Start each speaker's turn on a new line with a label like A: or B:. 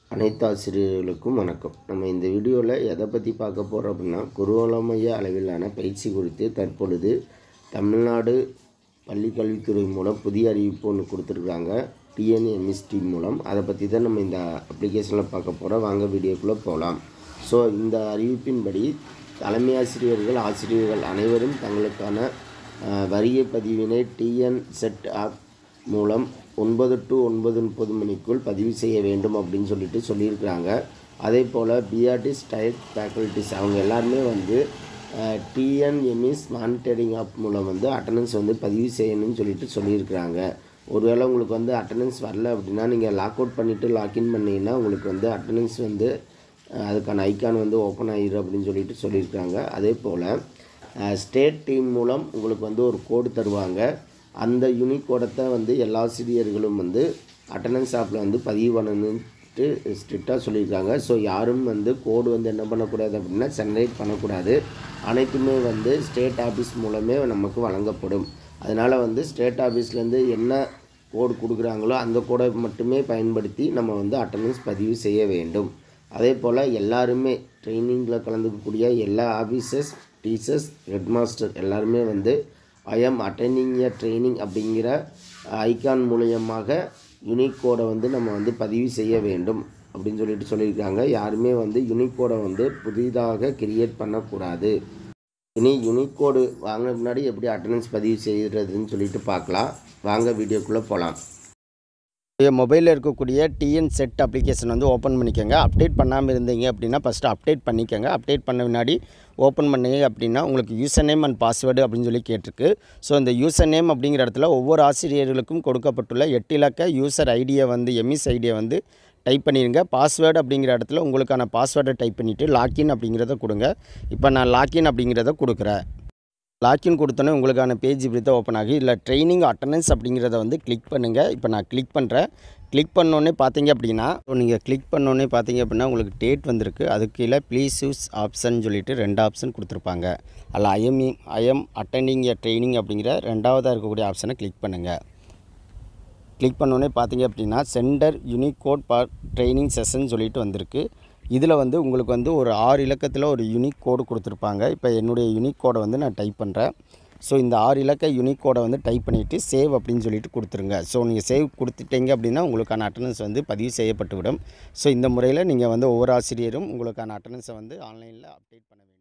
A: அனைத்து ஆசிரியர்களுக்கும் வணக்கம் நம்ம இந்த வீடியோவில் எதை பற்றி பார்க்க போகிறோம் அப்படின்னா குருவலமைய அளவிலான பயிற்சி குறித்து தற்பொழுது தமிழ்நாடு பள்ளி கல்வித்துறை மூலம் புதிய அறிவிப்பு ஒன்று கொடுத்துருக்காங்க டிஎன்எம்எஸ்டி மூலம் அதை பற்றி தான் நம்ம இந்த அப்ளிகேஷனில் பார்க்க போகிறோம் வாங்க வீடியோக்குள்ளே போகலாம் ஸோ இந்த அறிவிப்பின்படி தலைமை ஆசிரியர்கள் ஆசிரியர்கள் அனைவரும் தங்களுக்கான அஹ், வரிய பதிவினை டிஎன் செட் ஆப் மூலம் ஒன்பது டு ஒன்பது முப்பது மணிக்குள் பதிவு செய்ய வேண்டும் அப்படின்னு சொல்லிட்டு சொல்லியிருக்கிறாங்க அதே போல் பிஆர்டிஸ் டயட் ஃபேக்கல்ட்டிஸ் அவங்க எல்லாருமே வந்து டிஎன்எம்இஸ் மானிட்டரிங் ஆப் மூலம் வந்து அட்டண்டன்ஸ் வந்து பதிவு செய்யணும்னு சொல்லிட்டு சொல்லியிருக்கிறாங்க ஒருவேளை உங்களுக்கு வந்து அட்டண்டன்ஸ் வரல அப்படின்னா நீங்கள் லாக் அவுட் பண்ணிவிட்டு லாக்இன் பண்ணிங்கன்னா உங்களுக்கு வந்து அட்டண்டன்ஸ் வந்து அஹ், அதுக்கான ஐக்கான் வந்து ஓப்பன் ஆகிடும் அப்படின்னு சொல்லிட்டு சொல்லியிருக்காங்க அதே போல் ஸ்டேட் டீம் மூலம் உங்களுக்கு வந்து ஒரு கோடு தருவாங்க அந்த யூனிக் கோடத்தை வந்து எல்லா ஆசிரியர்களும் வந்து அட்டண்டன்ஸ் ஆப்பில் வந்து பதிவு பண்ணணுன்ட்டு ஸ்ட்ரிக்டாக சொல்லியிருக்காங்க ஸோ யாரும் வந்து கோடு வந்து என்ன பண்ணக்கூடாது அப்படின்னா ஜென்ரேட் பண்ணக்கூடாது அனைத்துமே வந்து ஸ்டேட் ஆஃபீஸ் மூலமே நமக்கு வழங்கப்படும் அதனால் வந்து ஸ்டேட் ஆஃபீஸ்லேருந்து என்ன கோடு கொடுக்குறாங்களோ அந்த கோடை மட்டுமே பயன்படுத்தி நம்ம வந்து அட்டண்டன்ஸ் பதிவு செய்ய வேண்டும் அதே போல் எல்லாருமே ட்ரைனிங்கில் கலந்துக்கக்கூடிய எல்லா ஆஃபீஸர்ஸ் டீச்சர்ஸ் ஹெட்மாஸ்டர் எல்லாருமே வந்து I am attending a training அப்படிங்கிற ஐகான் மூலியமாக யூனிக் கோடை வந்து நம்ம வந்து பதிவு செய்ய வேண்டும் அப்படின்னு சொல்லிட்டு சொல்லியிருக்காங்க யாருமே வந்து யூனிக் கோடை வந்து புதிதாக கிரியேட் பண்ணக்கூடாது இனி யூனிக் கோடு வாங்க முன்னாடி எப்படி அட்டண்டன்ஸ் பதிவு செய்கிறதுன்னு சொல்லிட்டு பார்க்கலாம் வாங்க வீடியோக்குள்ளே போகலாம்
B: என் மொபைலில் இருக்கக்கூடிய டிஎன் செட் அப்ளிகேஷன் வந்து ஓப்பன் பண்ணிக்கோங்க அப்டேட் பண்ணாமல் இருந்தீங்க அப்படின்னா ஃபஸ்ட்டு அப்டேட் பண்ணிக்கோங்க அப்டேட் பண்ண முன்னாடி ஓப்பன் பண்ணீங்க அப்படின்னா உங்களுக்கு யூசர் நேம் அண்ட் பாஸ்வேர்டு அப்படின்னு சொல்லி கேட்டிருக்கு ஸோ இந்த யூசர் நேம் அப்படிங்கிற இடத்துல ஒவ்வொரு ஆசிரியர்களுக்கும் கொடுக்கப்பட்டுள்ள எட்டு இலக்க யூசர் ஐடியை வந்து எம்இஸ் ஐடியை வந்து டைப் பண்ணிடுங்க பாஸ்வேர்டு அப்படிங்கிற இடத்துல உங்களுக்கான பாஸ்வேர்டை டைப் பண்ணிவிட்டு லாக்இன் அப்படிங்கிறத கொடுங்க இப்போ நான் லாக்இன் அப்படிங்கிறத கொடுக்குறேன் லாக்இன் கொடுத்தோன்னே உங்களுக்கான பேஜ் இப்படி தான் ஓப்பன் ஆகி இல்லை ட்ரைனிங் அட்டண்டன்ஸ் அப்படிங்கிறத வந்து கிளிக் பண்ணுங்கள் இப்போ நான் கிளிக் பண்ணுறேன் கிளிக் பண்ணோன்னே பார்த்தீங்க அப்படின்னா நீங்கள் கிளிக் பண்ணோன்னே பார்த்தீங்க அப்படின்னா உங்களுக்கு டேட் வந்திருக்கு அதுக்கு கீழே ப்ளீஸ் யூஸ் ஆப்ஷன் சொல்லிட்டு ரெண்டு ஆப்ஷன் கொடுத்துருப்பாங்க அதில் I am I am attending a training அப்படிங்கிற ரெண்டாவதாக இருக்கக்கூடிய ஆப்ஷனை கிளிக் பண்ணுங்கள் கிளிக் பண்ணோன்னே பார்த்தீங்க அப்படின்னா centre unique code for training session சொல்லிட்டு வந்திருக்கு இதில் வந்து உங்களுக்கு வந்து ஒரு ஆறு இலக்கத்தில் ஒரு யூனிக் கோடு கொடுத்துருப்பாங்க இப்போ என்னுடைய யூனிக் கோடை வந்து நான் டைப் பண்ணுறேன் ஸோ இந்த ஆறு இலக்க யூனிக் கோடை வந்து டைப் பண்ணிவிட்டு சேவ் அப்படின்னு சொல்லிட்டு கொடுத்துருங்க ஸோ நீங்கள் சேவ் கொடுத்துட்டீங்க அப்படின்னா உங்களுக்கான அட்டண்டன்ஸ் வந்து பதிவு செய்யப்பட்டு விடும் ஸோ இந்த முறையில் நீங்கள் வந்து ஒவ்வொரு ஆசிரியரும் உங்களுக்கான அட்டண்டன்ஸை வந்து ஆன்லைனில் அப்டேட் பண்ண வேண்டும்